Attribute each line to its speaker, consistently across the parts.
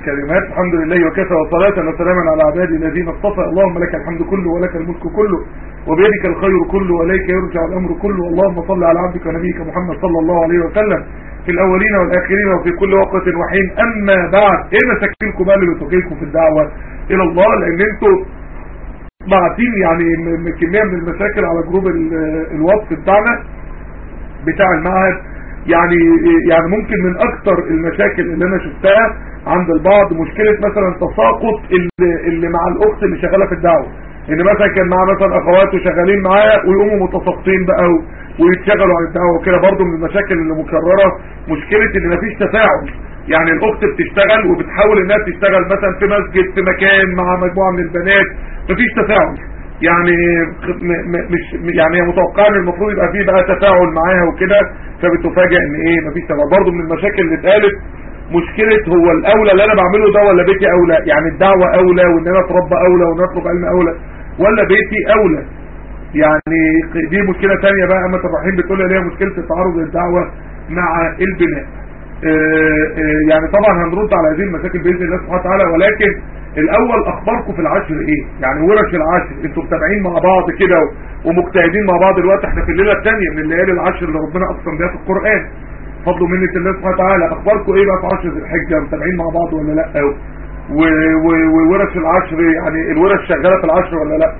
Speaker 1: كلمات الحمد لله وكفى وصلاة وسلاما على عبادي الذين اصطفى اللهم لك الحمد كله ولك الملك كله وبيدك الخير كله وإليك يرجع الأمر كله اللهم صل على عبدك ونبيك محمد صلى الله عليه وسلم في الأولين والآخرين وفي كل وقت وحين أما بعد إيه مشاكلكم بقى اللي بتواجهكم في الدعوة إلى الله لأن أنتوا بعتين يعني كمية من المشاكل على جروب الواتس بتاعنا بتاع المعهد يعني يعني ممكن من اكتر المشاكل اللي انا شفتها عند البعض مشكلة مثلا تساقط اللي, اللي مع الاخت اللي شغالة في الدعوة ان مثلا كان مع مثلا اخواته شغالين معايا ويقوموا متساقطين بقى ويتشغلوا عن الدعوة وكده برضو من المشاكل اللي مكررة مشكلة ان مفيش تفاعل يعني الاخت بتشتغل وبتحاول انها تشتغل مثلا في مسجد في مكان مع مجموعة من البنات مفيش تفاعل يعني مش يعني هي متوقعه ان المفروض يبقى فيه بقى تفاعل معاها وكده فبتفاجئ ان ايه مفيش تفاعل برضه من المشاكل اللي اتقالت مشكله هو الاولى اللي انا بعمله ده ولا بيتي اولى يعني الدعوه اولى وان انا اتربى اولى وان اطلب علم اولى ولا بيتي اولى يعني دي مشكله ثانيه بقى اما الرحيم بتقول لي هي مشكله تعارض الدعوه مع البناء يعني طبعا هنرد على هذه المشاكل باذن الله سبحانه وتعالى ولكن الاول اخباركم في العشر ايه يعني ورش العشر انتوا متابعين مع بعض كده ومجتهدين مع بعض الوقت احنا في الليله الثانيه من الليالي العشر اللي ربنا اقسم بها في القران فضل منه الله سبحانه وتعالى اخباركم ايه بقى في عشر ذي الحجه متابعين مع بعض ولا لا وورش العشر يعني الورش شغاله في العشر ولا لا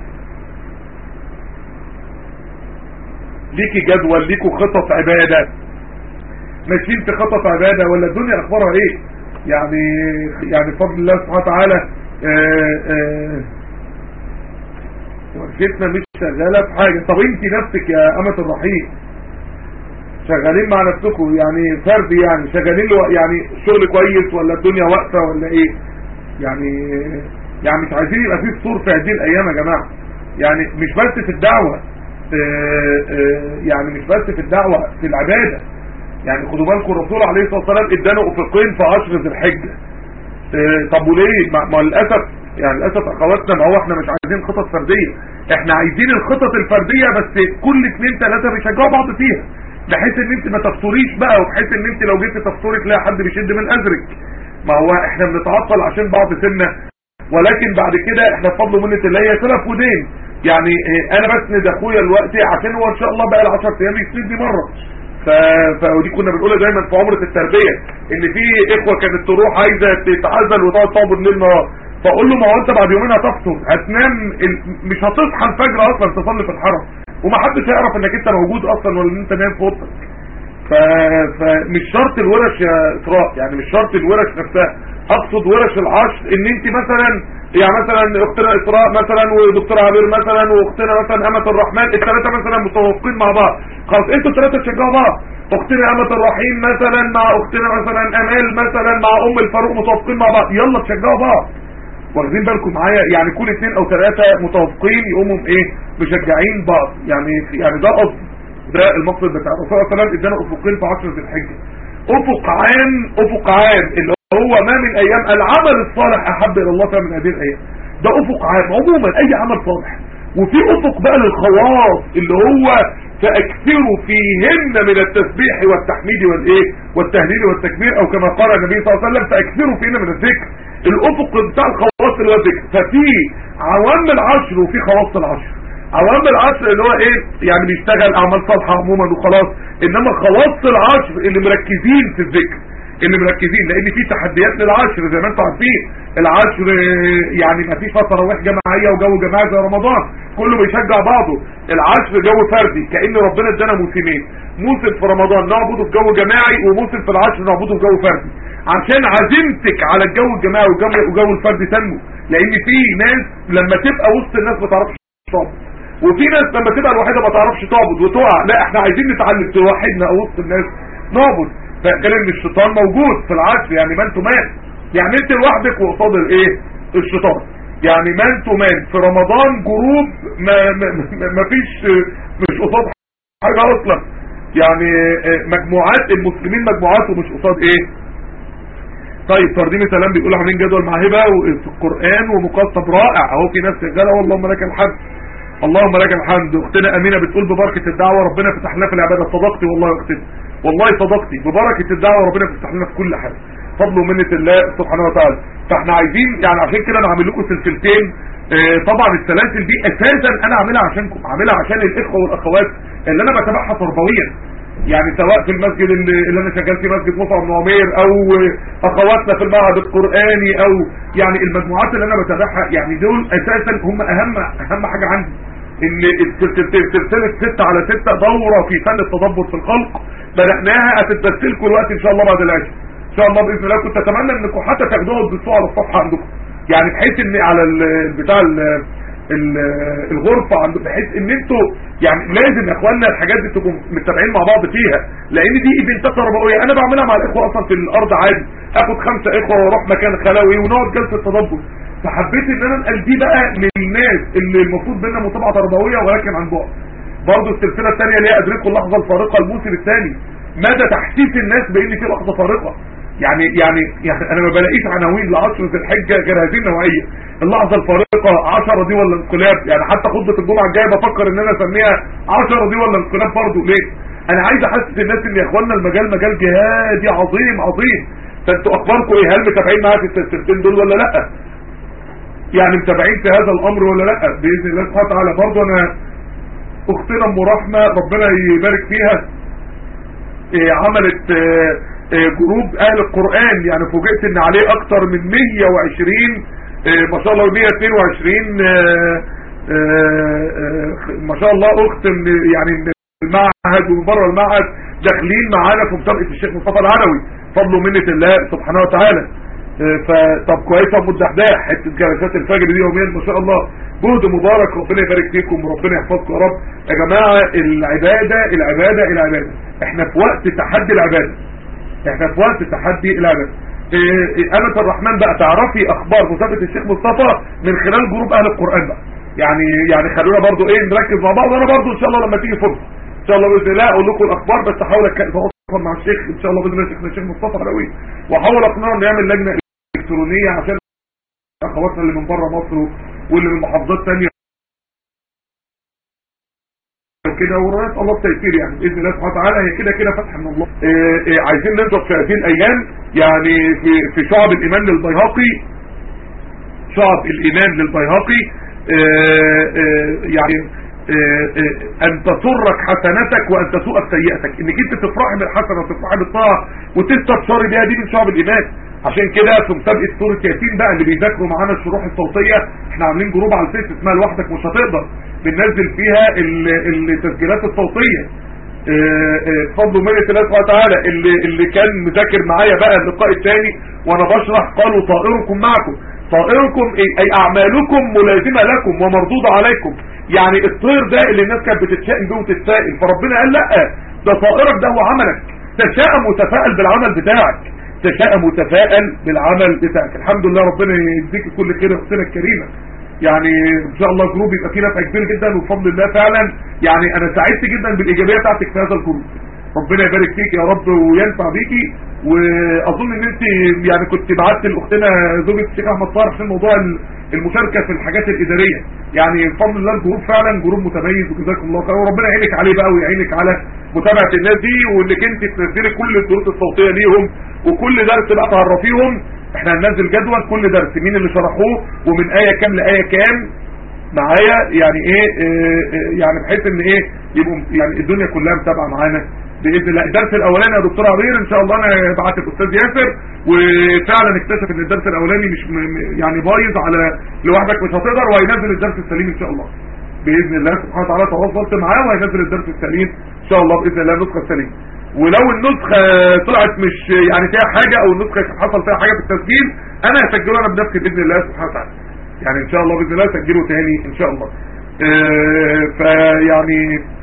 Speaker 1: ليكي جدول ليكوا خطط عباده ماشيين في خطط عباده ولا الدنيا اخبارها ايه يعني يعني بفضل الله سبحانه وتعالى ورشتنا مش شغاله في حاجه طب انت نفسك يا امه الرحيم شغالين مع نفسكم يعني فردي يعني شغالين له يعني شغل كويس ولا الدنيا واقفه ولا ايه يعني يعني مش عايزين يبقى في فطور في هذه الايام يا جماعه يعني مش بس في الدعوه يعني مش بس في الدعوه في العباده يعني خدوا بالكم الرسول عليه الصلاه والسلام ادانا افقين في عشر ذي الحجه اه طب وليه ما, ما للاسف يعني للاسف اخواتنا ما هو احنا مش عايزين خطط فرديه احنا عايزين الخطط الفرديه بس كل اثنين ثلاثه بيشجعوا بعض فيها بحيث ان انت ما تفطريش بقى وبحيث ان انت لو جيت تفطري تلاقي حد بيشد من ازرك ما هو احنا بنتعطل عشان بعض سنه ولكن بعد كده احنا بفضل منه الله هي سلف ودين يعني اه انا بسند اخويا دلوقتي عشان هو ان شاء الله بقى له 10 ايام يسندني مره ف... فدي كنا بنقولها دايما في عمرة التربية ان في اخوة كانت تروح عايزة تتعزل وتقعد تعبد ليل نهار فاقول له ما هو انت بعد يومين هتفطر هتنام ال... مش هتصحى الفجر اصلا تصلي في الحرم ومحدش هيعرف انك انت موجود اصلا ولا ان انت نايم في اوضتك ف... فمش شرط الورش يا اسراء يعني مش شرط الورش نفسها اقصد ورش العشر ان انت مثلا يعني مثلا اختنا اسراء مثلا ودكتور عبير مثلا واختنا مثلا امة الرحمن الثلاثه مثلا متوافقين مع بعض خلاص انتوا الثلاثه تشجعوا بعض اختنا امة الرحيم مثلا مع اختنا مثلا امال مثلا مع ام الفاروق متوافقين مع بعض يلا تشجعوا بعض واخدين بالكم معايا يعني كل اثنين او ثلاثه متوافقين يقوموا ايه مشجعين بعض يعني يعني ده قصد ده المقصد بتاع الرسول صلى الله عليه وسلم ادانا افقين في 10 ذي الحجه افق عام افق عام اللي هو ما من ايام العمل الصالح احب الى الله من هذه الايام ده افق عام عموما اي عمل صالح وفي افق بقى للخواص اللي هو فاكثروا فيهن من التسبيح والتحميد والايه والتهليل والتكبير او كما قال النبي صلى الله عليه وسلم فاكثروا فيهن من الذكر الافق بتاع الخواص اللي هو الذكر ففي عوام العشر وفي خواص العشر عوام العشر اللي هو ايه يعني بيشتغل اعمال صالحه عموما وخلاص انما خواص العشر اللي مركزين في الذكر اللي مركزين لان في تحديات للعشر زي ما انتم عارفين العشر يعني ما فيش تراويح جماعيه وجو جماعي زي رمضان كله بيشجع بعضه العشر جو فردي كان ربنا ادانا موسمين موسم في رمضان نعبده في جو جماعي وموسم في العشر نعبده في جو فردي عشان عزيمتك على الجو الجماعي وجو وجو الفردي تنمو لان في ناس لما تبقى وسط الناس ما تعرفش تعبد وفي ناس لما تبقى الوحيده ما تعرفش تعبد وتقع لا احنا عايزين نتعلم توحدنا او وسط الناس نعبد فكان ان الشيطان موجود في العشر يعني ما انتوا مان يعني انت لوحدك وقصاد الايه الشيطان يعني ما انتوا مان في رمضان جروب ما, ما, ما, ما فيش مش قصاد حاجه اصلا يعني مجموعات المسلمين مجموعات ومش قصاد ايه طيب ترديم سلام بيقول عاملين جدول مع هبه في القران ومقصب رائع اهو في ناس شغاله والله لك الحمد اللهم لك الحمد اختنا امينه بتقول ببركه الدعوه ربنا فتح لنا في العباده صدقتي والله يا اختنا والله صدقتي ببركه الدعوه ربنا فتح لنا في كل حاجه فضل ومنه الله سبحانه وتعالى فاحنا عايزين يعني عشان كده انا عامل لكم سلسلتين اه طبعا السلاسل دي اساسا انا عاملها عشانكم عاملها عشان الاخوه والاخوات اللي انا بتابعها تربويا يعني سواء في المسجد اللي, اللي انا شغال فيه مسجد مصعب بن عمير او اخواتنا في المعهد القراني او يعني المجموعات اللي انا بتابعها يعني دول اساسا هم اهم اهم حاجه عندي ان سلسله 6 على 6 دوره في فن التدبر في الخلق بدأناها هتتبث لكم الوقت ان شاء الله بعد العشاء ان شاء الله باذن الله كنت اتمنى انكم حتى تاخدوها وتبصوا على الصفحه عندكم يعني بحيث ان على بتاع الغرفة عند بحيث ان انتوا يعني لازم يا اخوانا الحاجات دي تبقوا متابعين مع بعض فيها لان دي ايفنتات تربويه انا بعملها مع الاخوه اصلا في الارض عادي اخد خمسة اخوه واروح مكان خلاوي ونقعد جلسه تدبر فحبيت ان انا انقل دي بقى للناس اللي المفروض بينا متابعه تربويه ولكن عن بعد برضه السلسله الثانيه اللي هي ادركوا اللحظه الفارقه الموسم الثاني مدى تحسيس الناس بان في لحظه فارقه يعني يعني يعني انا ما بلاقيش عناوين لعشر ذي الحجه غير هذه النوعيه اللحظه الفارقه 10 دي ولا انقلاب يعني حتى خطبه الجمعه الجايه بفكر ان انا اسميها 10 دي ولا انقلاب برضه ليه انا عايز احسس الناس ان يا اخوانا المجال مجال جهادي عظيم عظيم فانتوا اخباركم ايه هل متابعين معايا في السلسلتين دول ولا لا يعني متابعين في هذا الامر ولا لا باذن الله سبحانه وتعالى برضه انا اختنا ام رحمه ربنا يبارك فيها إيه عملت إيه إيه جروب اهل القرآن يعني فوجئت ان عليه اكتر من 120 ما شاء الله 122 ما شاء الله اخت من يعني من المعهد ومن بره المعهد داخلين معانا في مسابقه الشيخ مصطفى العلوي فضل ومنه الله سبحانه وتعالى فطب كويسه ام الدحداح حته جلسات الفجر دي يوميا ما شاء الله جهد مبارك ربنا يبارك فيكم وربنا يحفظكم يا رب يا جماعه العباده العباده العباده احنا في وقت تحدي العباده احنا في وقت تحدي العباده إيه أمة الرحمن بقى تعرفي اخبار مسابقه الشيخ مصطفى من خلال جروب اهل القرآن بقى يعني يعني خلونا برضو ايه نركز مع بعض وانا برضو ان شاء الله لما تيجي فرصه ان شاء الله باذن الله اقول لكم الاخبار بس احاول اتواصل مع الشيخ ان شاء الله باذن الله شيخنا الشيخ مصطفى العلوي واحاول اقنعه انه يعمل لجنه الكترونيه عشان اخواتنا اللي من بره مصر واللي من محافظات ثانيه كده ورأيت الله التيسير يعني باذن الله سبحانه وتعالى هي كده كده فتح من الله إيه إيه عايزين ننطق في هذه الايام يعني في في شعب الايمان للبيهقي شعب الايمان للبيهقي إيه يعني ان تسرك حسناتك وان تسوءك سيئتك انك انت تفرحي بالحسنه وتفرحي بالطاعه وتستبشري بيها دي من شعب الايمان عشان كده في مسابقه سوره ياسين بقى اللي بيذاكروا معانا الشروح الصوتيه احنا عاملين جروب على الفيس اسمها لوحدك مش هتقدر بننزل فيها التسجيلات الصوتيه بفضل ومنه الله سبحانه وتعالى اللي اللي كان مذاكر معايا بقى اللقاء الثاني وانا بشرح قالوا طائركم معكم طائركم اي اعمالكم ملازمه لكم ومردوده عليكم يعني الطير ده اللي الناس كانت بتتشائم بيه وتتسائل فربنا قال لا ده طائرك ده هو عملك تشاءم وتفائل بالعمل بتاعك تشاءم وتفائل بالعمل بتاعك الحمد لله ربنا يديك كل خير اختنا الكريمه يعني ان شاء الله جروب يبقى فيه نفع كبير جدا وبفضل الله فعلا يعني انا سعدت جدا بالايجابيه بتاعتك في هذا الجروب ربنا يبارك فيك يا رب وينفع بيكي واظن ان انت يعني كنت بعت لاختنا زوجة الشيخ احمد طارق عشان موضوع المشاركه في الحاجات الاداريه يعني بفضل الله الجروب فعلا جروب متميز وجزاكم الله خير وربنا يعينك عليه بقى ويعينك على متابعه الناس دي وانك انت تنزلي كل الدروس الصوتيه ليهم وكل درس بقى تعرفيهم احنا هننزل جدول كل درس مين اللي شرحوه ومن ايه كام لايه كام معايا يعني ايه, إيه يعني بحيث ان ايه يبقوا يعني الدنيا كلها متابعه معانا باذن الله الدرس الاولاني يا دكتور عبير ان شاء الله انا بعت الاستاذ ياسر وفعلا اكتشف ان الدرس الاولاني مش يعني بايظ على لوحدك مش هتقدر وهينزل الدرس السليم ان شاء الله باذن الله سبحانه وتعالى تواصلت معاه وهينزل الدرس السليم ان شاء الله باذن الله النسخه السليمه ولو النسخه طلعت مش يعني فيها حاجه او النسخه حصل فيها حاجه في التسجيل انا هسجله انا بنفسي باذن الله سبحانه وتعالى يعني ان شاء الله باذن الله اسجله تاني ان شاء الله اه فيعني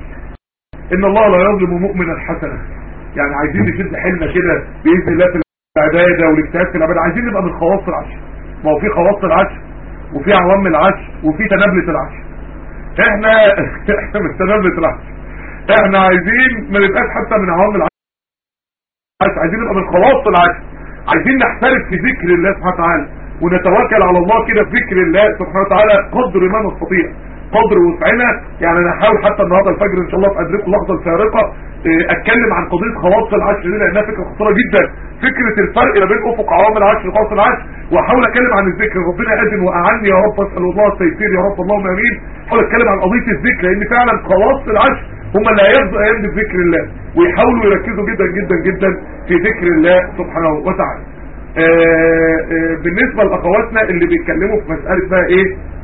Speaker 1: ان الله لا يظلم مؤمنا حسنه يعني عايزين نشد حيلنا كده باذن الله في العباده والاجتهاد في العباده عايزين نبقى من خواص العشر ما هو في خواص العشر وفي عوام العشر وفي تنابله العشر احنا احنا من تنابله العشر احنا عايزين ما نبقاش حتى من عوام العشر عايزين نبقى من خواص العشر عايزين نحترف في ذكر الله سبحانه وتعالى ونتوكل على الله كده في ذكر الله سبحانه وتعالى قدر ما نستطيع قدر وسعنا يعني انا هحاول حتى النهارده الفجر ان شاء الله في ادركوا اللحظه الفارقه اه، اتكلم عن قضيه خواص العشر دي لانها فكره خطيره جدا فكره الفرق ما بين افق عوام العشر وخواص العشر واحاول اتكلم عن الذكر ربنا اذن واعني يا رب اسال الله التيسير يا رب اللهم امين احاول اتكلم عن قضيه الذكر لان فعلا خواص العشر هم اللي هياخدوا ايام بذكر الله ويحاولوا يركزوا جدا جدا جدا في ذكر الله سبحانه وتعالى آه، آه، بالنسبة لأخواتنا اللي بيتكلموا في مسألة بقى ايه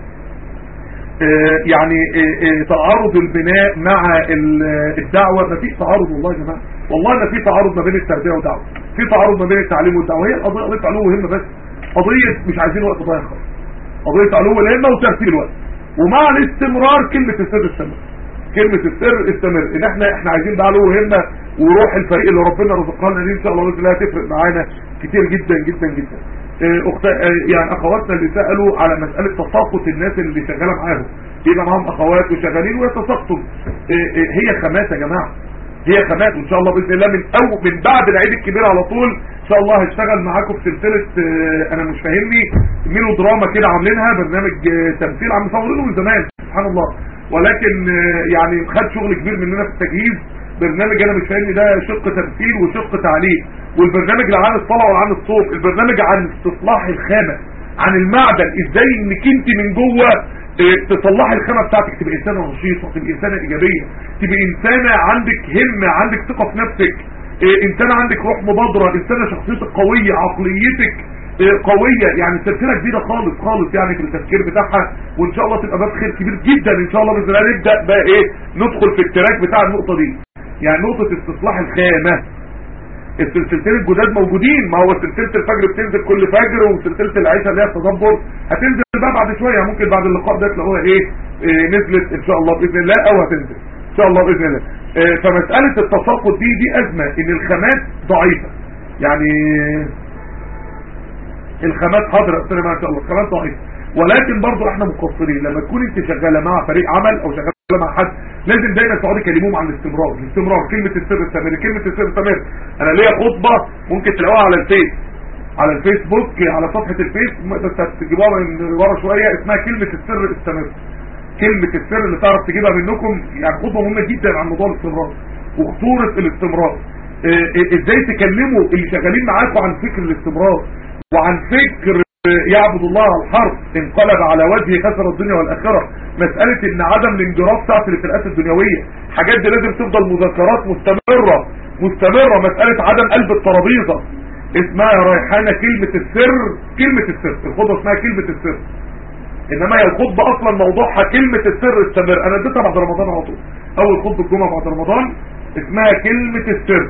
Speaker 1: آه، يعني آه، آه، تعارض البناء مع ال- الدعوة ما فيش تعارض والله يا جماعة والله ما في تعارض ما بين التربية والدعوة في تعارض ما بين التعليم والدعوة هي القضية قضية علو همة بس قضية مش عايزين وقت ضايع خالص قضية علو الهمة وترتيب الوقت ومع الاستمرار كلمة السر استمر كلمة السر استمر ان احنا احنا عايزين بقى علو همة وروح الفريق اللي ربنا رزقنا لنا دي ان شاء الله باذن الله هتفرق معانا كتير جدا جدا جدا آه، اخت آه، يعني اخواتنا اللي سالوا على مساله تساقط الناس اللي شغاله معاهم يبقى معاهم اخوات وشغالين ويتساقطوا آه، آه، هي خامات يا جماعه هي خامات وان شاء الله باذن الله من او من بعد العيد الكبير على طول ان شاء الله هشتغل معاكم في سلسله آه، انا مش فاهمني ميلو دراما كده عاملينها برنامج آه، تمثيل عم مصورينه من زمان سبحان الله ولكن آه، يعني خد شغل كبير مننا في التجهيز برنامج انا مش فاهمني ده شق تمثيل وشق تعليق والبرنامج لا عن الصلاه ولا عن الصوت البرنامج عن استصلاح الخامه عن المعدن ازاي انك انت من جوه اه، تصلحي الخامه بتاعتك تبقى انسانه نشيطه تبقى انسانه ايجابيه تبقى انسانه عندك همه عندك ثقه في نفسك اه، انسانه عندك روح مبادره انسانه شخصيتك قويه عقليتك اه، قويه يعني سلسله جديده خالص خالص يعني في التفكير بتاعها وان شاء الله تبقى باب خير كبير جدا ان شاء الله باذن الله نبدا بقى ايه ندخل في التراك بتاع النقطه دي يعني نقطه استصلاح الخامه السلسلتين الجداد موجودين ما هو سلسله الفجر بتنزل كل فجر وسلسله العشاء اللي هي التدبر هتنزل بقى بعد شويه ممكن بعد اللقاء ده تلاقوها ايه, إيه نزلت ان شاء الله باذن الله او هتنزل ان شاء الله باذن الله إيه فمساله التساقط دي دي ازمه ان الخامات ضعيفه يعني الخامات حاضره قلت ما شاء الله الخامات ضعيفه ولكن برضو احنا مقصرين لما تكون انت شغاله مع فريق عمل او شغاله مع حد لازم دايما تقعدي تكلموهم عن الاستمرار الاستمرار كلمه السر استمر كلمه السر استمر انا ليا خطبه ممكن تلاقوها على الفيس على الفيسبوك على صفحه الفيس بس هتجيبوها من ورا شويه اسمها كلمه السر استمر كلمه السر اللي تعرف تجيبها منكم يعني خطبه مهمه جدا عن موضوع الاستمرار وخطوره الاستمرار اه، اه، ازاي تكلموا اللي شغالين معاكم عن فكر الاستمرار وعن فكر يعبد الله على الحرف انقلب على وجهه خسر الدنيا والاخره مساله ان عدم الانجراف بتاعت الابتلاءات الدنيويه حاجات دي لازم تفضل مذكرات مستمره مستمره مساله عدم قلب الترابيزه اسمها يا ريحانه كلمه السر كلمه السر الخطبه اسمها كلمه السر انما هي الخطبه اصلا موضوعها كلمه السر استمر انا اديتها بعد رمضان على طول اول خطبه الجمعه بعد رمضان اسمها كلمه السر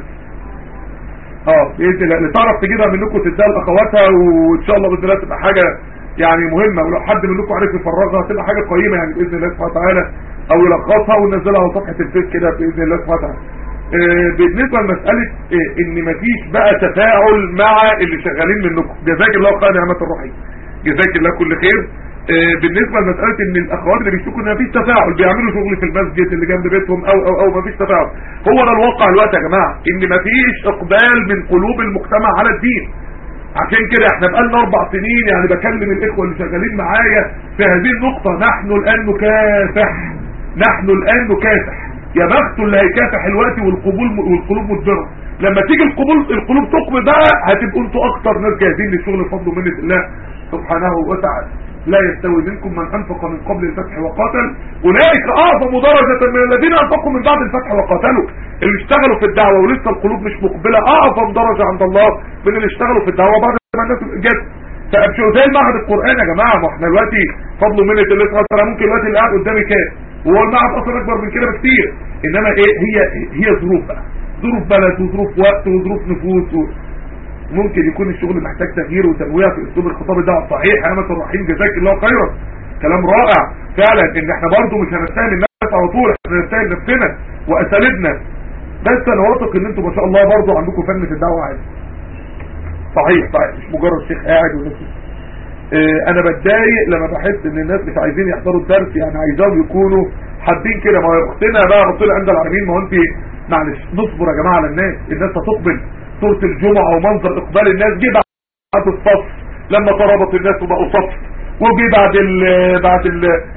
Speaker 1: اه باذن الله اللي تعرف تجيبها منكم تديها لاخواتها وان شاء الله باذن الله تبقى حاجه يعني مهمه ولو حد منكم عرف يفرغها تبقى حاجه قيمه يعني باذن الله سبحانه وتعالى او يلخصها وننزلها على صفحه الفيس كده باذن الله سبحانه وتعالى آه، بالنسبه لمساله آه، ان مفيش بقى تفاعل مع اللي شغالين منكم جزاك الله خير يا عمه الرحيم جزاك الله كل خير آه، بالنسبه لمساله ان الاخوات اللي بيشتكوا ان مفيش تفاعل بيعملوا شغل في المسجد اللي جنب بيتهم او او او مفيش تفاعل هو ده الواقع الوقت يا جماعه ان مفيش اقبال من قلوب المجتمع على الدين عشان كده احنا بقالنا اربع سنين يعني بكلم الاخوه اللي شغالين معايا في هذه النقطه نحن الان نكافح نحن الان نكافح يا بخت اللي هيكافح الوقت والقبول والقلوب مدبره لما تيجي القبول القلوب تقبل بقى هتبقوا انتوا اكتر ناس جاهزين للشغل بفضل ومنه الله سبحانه وتعالى لا يستوي منكم من انفق من قبل الفتح وقاتل اولئك اعظم درجة من الذين انفقوا من بعد الفتح وقاتلوا اللي اشتغلوا في الدعوة ولسه القلوب مش مقبلة اعظم درجة عند الله من اللي اشتغلوا في الدعوة بعد ما الناس جت فابشروا زي المعهد القرآن يا جماعة ما احنا دلوقتي فضل ومنة الله سبحانه وتعالى ممكن دلوقتي اللي قاعد قدامي كام وهو المعهد اصلا اكبر من كده بكتير انما ايه هي هي ظروف بقى ظروف بلد وظروف وقت وظروف نفوس و... ممكن يكون الشغل محتاج تغيير وتنويع في اسلوب الخطاب ده صحيح يا امة الرحيم جزاك الله خيرا كلام رائع فعلا ان احنا برضو مش هنستاهل الناس على طول احنا هنستاهل نفسنا واساليبنا بس انا واثق ان انتم ما شاء الله برضو عندكم فن في الدعوه عادي صحيح صحيح مش مجرد شيخ قاعد ونفسه اه انا بتضايق لما بحس ان الناس مش عايزين يحضروا الدرس يعني عايزاهم يكونوا حابين كده ما هي اختنا بقى رسول عند العالمين ما هو انت معلش نصبر يا جماعه على الناس الناس هتقبل سورة الجمعة ومنظر اقبال الناس جه بعد الصف لما تربط الناس وبقوا صف وجه بعد ال بعد ال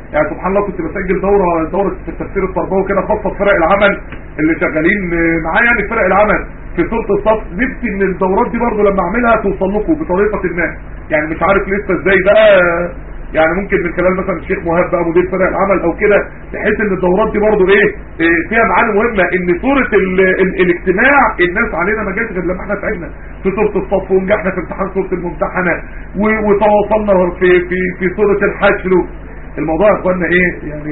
Speaker 1: يعني سبحان الله كنت بسجل دوره دوره في التفسير التربوي كده خاصه فرق العمل اللي شغالين معايا يعني فرق العمل في سوره الصف نفسي ان الدورات دي برضه لما اعملها توصل لكم بطريقه ما يعني مش عارف لسه ازاي بقى يعني ممكن من خلال مثلا الشيخ مهاب بقى مدير فرق العمل او كده بحيث ان الدورات دي برضه ايه, إيه فيها معاني مهمه ان صوره ال ال الاجتماع الناس علينا ما جاتش غير لما احنا تعبنا في سوره الصف ونجحنا في امتحان سوره الممتحنه وتواصلنا في في في سوره الحشر الموضوع يا اخوانا ايه يعني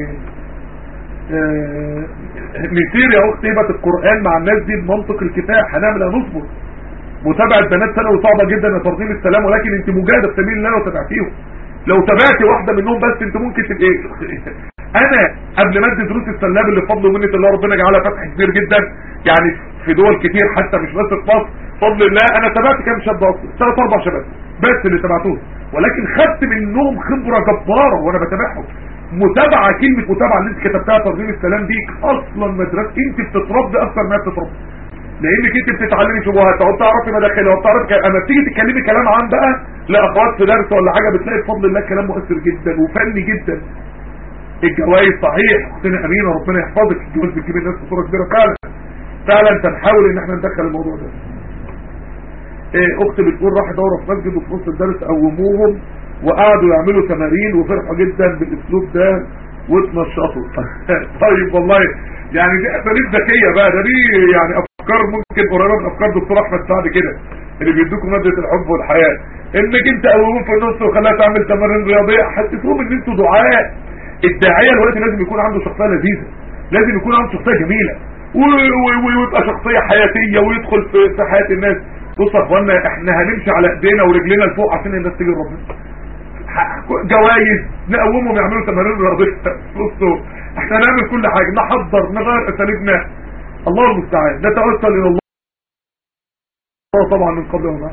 Speaker 1: آه نسير يا اختي هبه القران مع الناس دي بمنطق الكفاح هنعمل هنصبر متابعه بنات ثانوي صعبه جدا يا ترضيم السلام ولكن انت مجاهده في سبيل الله لو تابعتيهم لو تابعتي واحده منهم بس انت ممكن تبقى انا قبل ما ادي دروس السلاب اللي بفضل ومنه الله ربنا جعلها فتح كبير جدا يعني في دول كتير حتى مش بس في مصر بفضل الله انا تابعت كام شاب اصلا ثلاث اربع شباب بس اللي تابعتوهم ولكن خدت منهم خبره جباره وانا بتابعهم متابعه كلمه متابعه اللي انت كتبتها ترجمه السلام دي اصلا مدرسه انت بتتربي اكتر ما بتتربي لانك انت بتتعلمي شبهات او تعرفي مداخلها او تعرفي اما بتيجي تتكلمي كلام عن بقى لاخوات في درس ولا حاجه بتلاقي بفضل الله كلام مؤثر جدا وفني جدا الجوائز صحيح اختنا امينه ربنا يحفظك الجواز بتجيب الناس بصوره كبيره فعلا فعلا بنحاول ان احنا ندخل الموضوع ده ايه اختي بتقول راح دوره في مسجد وفي نص الدرس قوموهم وقعدوا يعملوا تمارين وفرحوا جدا بالاسلوب ده واتنشطوا طيب والله يعني دي اساليب ذكيه بقى ده دي يعني افكار ممكن قريبه من افكار دكتور احمد سعد كده اللي بيدوكم ماده الحب والحياه انك انت قوموهم في النص وخلاها تعمل تمارين رياضيه حسسوهم ان انتوا دعاء الداعيه دلوقتي لازم يكون عنده شخصيه لذيذه لازم يكون عنده شخصيه جميله ويبقى شخصيه حياتيه ويدخل في حياه الناس بصوا يا اخوانا احنا هنمشي على ايدينا ورجلينا لفوق عشان الناس تيجي لربنا جوائز نقومهم يعملوا تمارين رياضيه بصوا احنا نعمل كل حاجه نحضر نغير اساليبنا الله المستعان نتوسل الى الله طبعا من قبل وما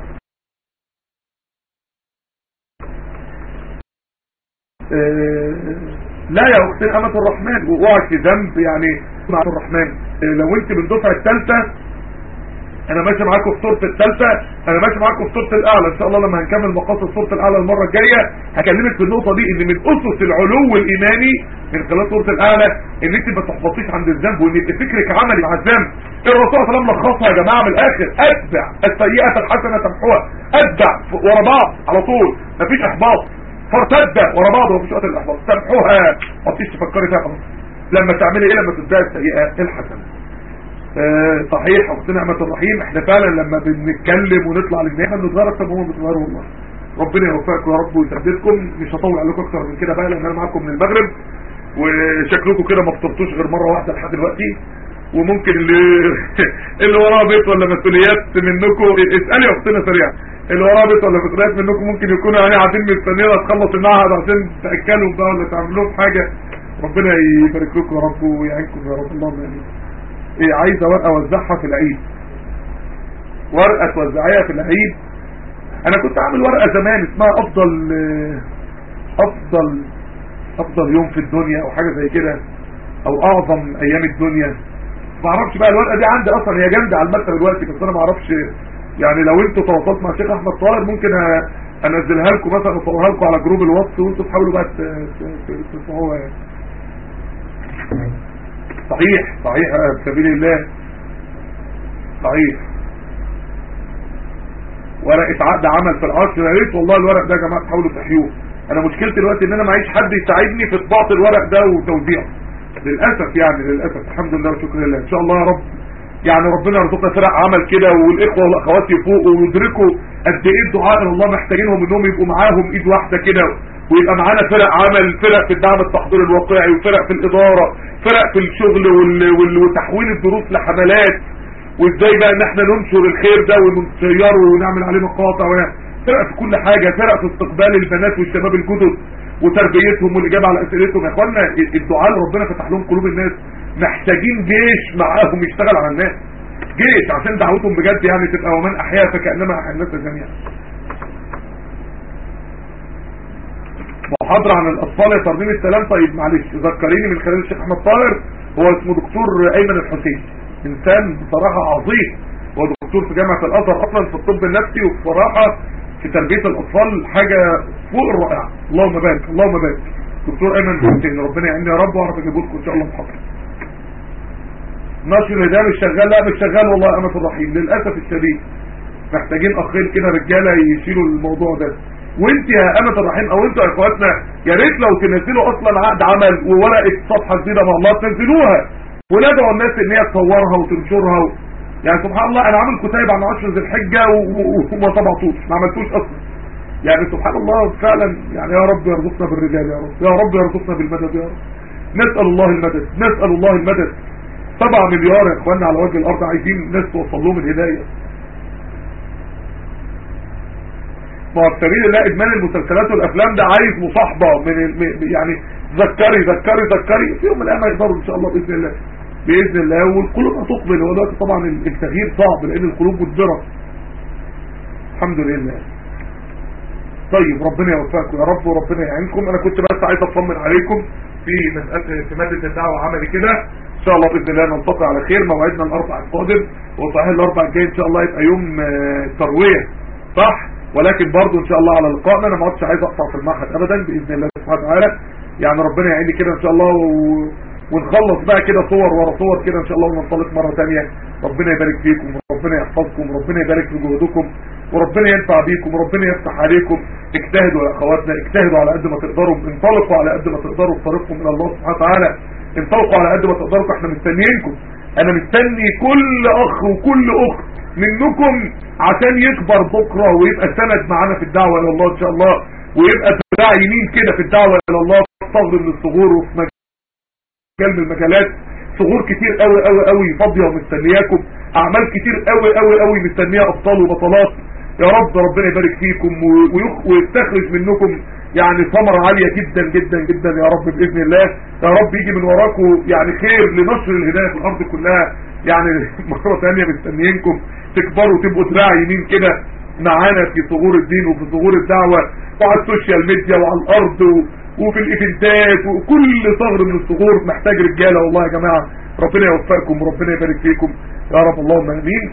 Speaker 1: اه لا يا اختي امة الرحمن وقعت في ذنب يعني مع الرحمن اه لو انت من دفعه الثالثه انا ماشي معاكم في سوره الثالثه انا ماشي معاكم في سوره الاعلى ان شاء الله لما هنكمل مقاصد سوره الاعلى المره الجايه هكلمك في النقطه دي ان من اسس العلو الايماني من خلال سوره الاعلى ان انت ما تحبطيش عند الذنب وان انت فكرك عملي مع الذنب الرسول صلى الله عليه وسلم لخصها يا جماعه من الاخر اتبع السيئه الحسنه تمحوها اتبع ورا بعض على طول مفيش احباط فارتد ورا بعض ومفيش وقت الاحباط تمحوها ما تفكري فيها خلاص لما تعملي ايه لما تبداي السيئه الحسنه آه صحيح اختنا نعمة الرحيم احنا فعلا لما بنتكلم ونطلع للناس احنا بنتغير اكتر ما هم بيتغيروا والله ربنا يوفقكم يا رب ويسددكم مش هطول عليكم اكتر من كده بقى لان انا معاكم من المغرب وشكلكم كده ما فطرتوش غير مره واحده لحد دلوقتي وممكن اللي اللي وراه بيت ولا مسؤوليات منكم اسالي اختنا سريعا اللي وراه بيت ولا مسؤوليات منكم ممكن يكونوا يعني قاعدين مستنيين تخلص المعهد عشان تاكلوا بقى ولا تعملوا حاجه ربنا يبارك لكم يا رب ويعينكم يا رب اللهم امين ايه عايزه ورقه اوزعها في العيد ورقه توزعيها في العيد انا كنت عامل ورقه زمان اسمها افضل افضل افضل يوم في الدنيا او حاجه زي كده او اعظم ايام الدنيا ما اعرفش بقى الورقه دي عندي اصلا هي جامده على المكتب دلوقتي بس انا ما اعرفش يعني لو انتوا تواصلت مع الشيخ احمد طاهر ممكن انزلها لكم مثلا اصورها لكم على جروب الواتس وانتوا تحاولوا بقى تسمعوها يعني صحيح صحيح بسبيل الله صحيح ورقه عقد عمل في العصر يا ريت والله الورق ده يا جماعه تحاولوا تحيوه انا مشكلتي دلوقتي ان انا معيش حد يساعدني في طباعه الورق ده وتوزيعه للاسف يعني للاسف الحمد لله وشكر لله ان شاء الله يا رب يعني ربنا يرزقنا فرق عمل كده والاخوه والاخوات يفوقوا ويدركوا قد ايه الدعاء الى الله محتاجينهم انهم يبقوا معاهم ايد واحده كده ويبقى معانا فرق عمل فرق في الدعم التحضير الواقعي وفرق في الاداره فرق في الشغل وال... وتحويل الدروس لحملات وازاي بقى ان احنا ننشر الخير ده ونشيره ونعمل عليه مقاطع فرق في كل حاجه فرق في استقبال البنات والشباب الجدد وتربيتهم والاجابه على اسئلتهم يا اخوانا الدعاء اللي ربنا فتح لهم قلوب الناس محتاجين جيش معاهم يشتغل على الناس جيش عشان دعوتهم بجد يعني تبقى ومن احياها فكانما احيا الناس جميعا محاضرة عن الأطفال يا ترميم السلام طيب معلش ذكريني من خلال الشيخ أحمد طاهر هو اسمه دكتور أيمن الحسين إنسان بصراحة عظيم هو دكتور في جامعة الأزهر أصلا في الطب النفسي وبصراحة في تربية الأطفال حاجة فوق الرائعة اللهم بارك اللهم بارك دكتور ايمن حسين ربنا يعيني يا رب واعرف اجيب لكم ان شاء الله محاضره نشر ده مش شغال لا مش شغال والله يا امة الرحيم للاسف الشديد محتاجين اخين كده رجاله يشيلوا الموضوع ده وانت يا امة الرحيم او انتوا يا اخواتنا يا ريت لو تنزلوا اصلا عقد عمل وورقه صفحه جديده مع الله تنزلوها وندعوا الناس ان هي تصورها وتنشرها و... يعني سبحان الله انا عامل كتيب عن عشر ذي الحجه وما طبعتوش ما عملتوش اصلا يعني سبحان الله فعلا يعني يا رب يرزقنا بالرجال يا رب يا رب يرزقنا بالمدد يا رب نسال الله المدد نسال الله المدد 7 مليار يا اخوانا على وجه الارض عايزين الناس توصل لهم الهدايه ما هو السبيل الله ادمان المسلسلات والافلام ده عايز مصاحبه من ال... يعني ذكري ذكري ذكري في يوم من الايام هيقدروا ان شاء الله باذن الله باذن الله والقلوب هتقبل هو دلوقتي طبعا التغيير صعب لان القلوب مدبره الحمد لله طيب ربنا يوفقكم يا رب وربنا يعينكم انا كنت بس عايز اطمن عليكم في مساله في ماده الدعوه عملي كده ان شاء الله باذن الله نلتقي على خير موعدنا الاربع القادم وصحيح الاربع الجاي ان شاء الله يبقى يوم ترويه صح ولكن برضه ان شاء الله على لقائنا انا ما عدتش عايز اقطع في المعهد ابدا باذن الله سبحانه وتعالى يعني ربنا يعيني كده ان شاء الله و... ونخلص بقى كده صور ورا صور كده ان شاء الله وننطلق مره ثانيه ربنا يبارك فيكم وربنا يحفظكم وربنا يبارك في جهودكم وربنا ينفع بيكم وربنا يفتح عليكم اجتهدوا يا اخواتنا اجتهدوا على قد ما تقدروا انطلقوا على قد ما تقدروا في طريقكم الى الله سبحانه وتعالى انطلقوا على قد ما تقدروا احنا مستنيينكم انا مستني كل اخ وكل اخت منكم عشان يكبر بكرة ويبقى سند معانا في الدعوة الى الله ان شاء الله ويبقى دراع يمين كده في الدعوة الى الله صغر من الصغور وفي مجال من المجالات صغور كتير قوي قوي قوي فاضية ومستنياكم اعمال كتير قوي قوي قوي مستنية ابطال وبطلات يا رب ربنا يبارك فيكم ويستخرج منكم يعني ثمرة عالية جدا جدا جدا يا رب بإذن الله يا رب يجي من وراكم يعني خير لنشر الهداية في الأرض كلها يعني مرة ثانية مستنيينكم تكبروا تبقوا دراع يمين كده معانا في ثغور الدين وفي ثغور الدعوة وعلى السوشيال ميديا وعلى الأرض وفي الإيفنتات وكل ثغر من الثغور محتاج رجالة والله يا جماعة ربنا يوفقكم وربنا يبارك فيكم يا رب اللهم امين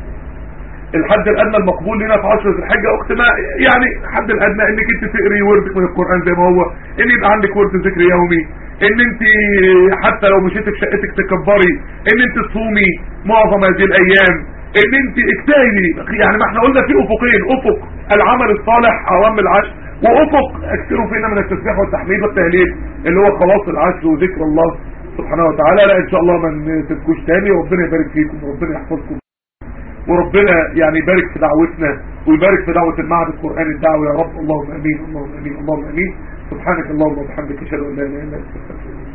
Speaker 1: الحد الادنى المقبول لنا في عشرة الحجة اخت ما يعني الحد الادنى انك انت تقري وردك من القرآن زي ما هو ان يبقى عندك ورد ذكر يومي ان انت حتى لو مشيت في شقتك تكبري ان انت تصومي معظم هذه الايام ان انت اجتهدي يعني ما احنا قلنا في افقين افق العمل الصالح عوام العشر وافق اكثروا فينا من التسبيح والتحميد والتهليل اللي هو خلاص العشر وذكر الله سبحانه وتعالى لا ان شاء الله ما نسيبكوش تاني وربنا يبارك فيكم وربنا يحفظكم وربنا يعني يبارك في دعوتنا ويبارك في دعوة المعهد القرآن الدعوة يا رب اللهم امين اللهم امين اللهم امين سبحانك اللهم وبحمدك اشهد ان لا اله الا انت استغفرك